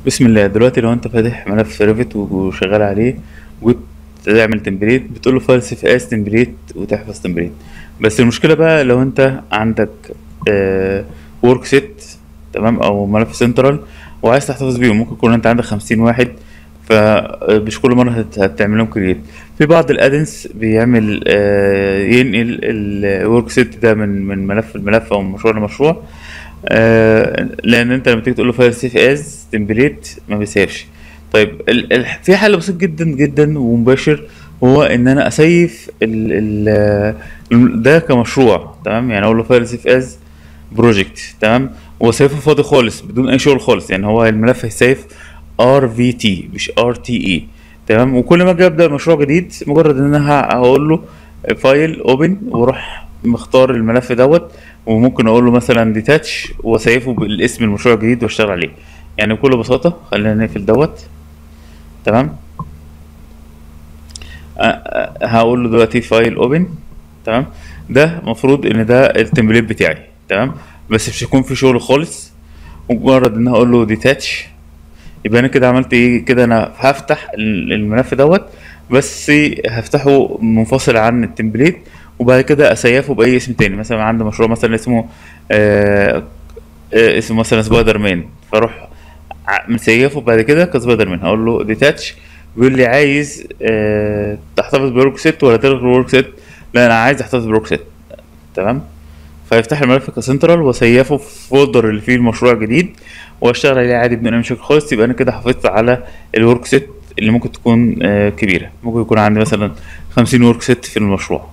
بسم الله دلوقتي لو انت فاتح ملف ريفت وشغال عليه وجيت تعمل تمبليت بتقول له فايل سيف اس تمبليت وتحفظ تمبليت بس المشكله بقى لو انت عندك ورك سيت تمام او ملف سنترال وعايز تحتفظ بيهم ممكن يكون انت عندك خمسين واحد فمش كل مره هت- هتعمل لهم كريت في بعض الادنس بيعمل آه، ينقل الورك سيت ده من من ملف لملف او من مشروع لمشروع آه، لان انت لما تيجي تقول له فايل سيف از تمبليت ما بيسيفش طيب ال ال في حل بسيط جدا جدا ومباشر هو ان انا اسيف ال ال ده كمشروع تمام يعني اقول له فايل سيف از بروجكت تمام وسيفه فاضي خالص بدون اي شغل خالص يعني هو الملف هيسيف ار في تي مش ار تي اي تمام وكل ما اجي ابدا مشروع جديد مجرد ان انا ه- هقول له فايل اوبن واروح مختار الملف دوت وممكن اقول له مثلا ديتاتش واسيفه بالاسم المشروع الجديد واشتغل عليه يعني بكل بساطه خلينا نقفل دوت تمام أ- أ- هقول له دلوقتي فايل اوبن تمام ده مفروض ان ده التمبليت بتاعي تمام بس مش هيكون في شغل خالص مجرد ان هقول له ديتاتش يبقى انا كده عملت ايه كده انا هفتح ال- الملف دوت بس هفتحه منفصل عن التمبليت وبعد كده اسيفه باي اسم تاني مثلا عندي مشروع مثلا اسمه آه آه اسمه مثلا سبايدر مان فاروح ع- مسيفه بعد كده كسبايدر مان هقول له ديتاتش بيقول لي عايز آه تحتفظ بورك سيت ولا تلغي الورك سيت لا انا عايز احتفظ بورك سيت تمام فيفتح الملف كسنترال واسيفه في فولدر اللي فيه المشروع الجديد واشتغل عليه عادي بدون اي مشاكل خالص يبقى انا كده حافظت على الورك سيت اللي ممكن تكون آه، كبيره ممكن يكون عندي مثلا 50 ورك سيت في المشروع